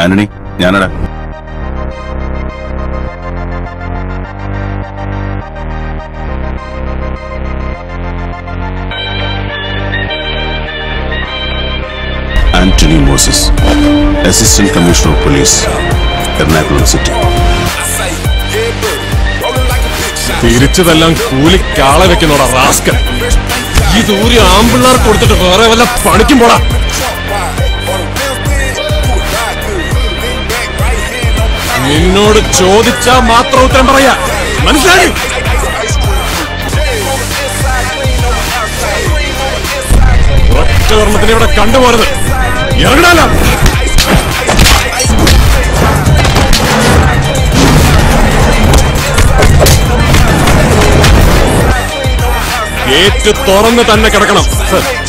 ആന്റണി ഞാനടാ Antony Moses assistant commissioner of police Ernakulam city തിരിച്ചതെല്ലാം കൂലി കാള വെക്കുന്നോടാ റാസ്കൽ ഈ ദൂരി ആമ്പിള്ളാർ കൊടുത്തിട്ട് വേറെ വല്ല പണിക്കും പോടാ നിന്നോട് ചോദിച്ചാ മാത്രം ഉത്തരം പറയാ മനസ്സിലായി ഒറ്റ ഓർമ്മത്തിന് ഇവിടെ കണ്ടുപോരുത് ഇറങ്ങണല്ലോ ഗേറ്റ് തുറന്ന് തന്നെ കിടക്കണം സർ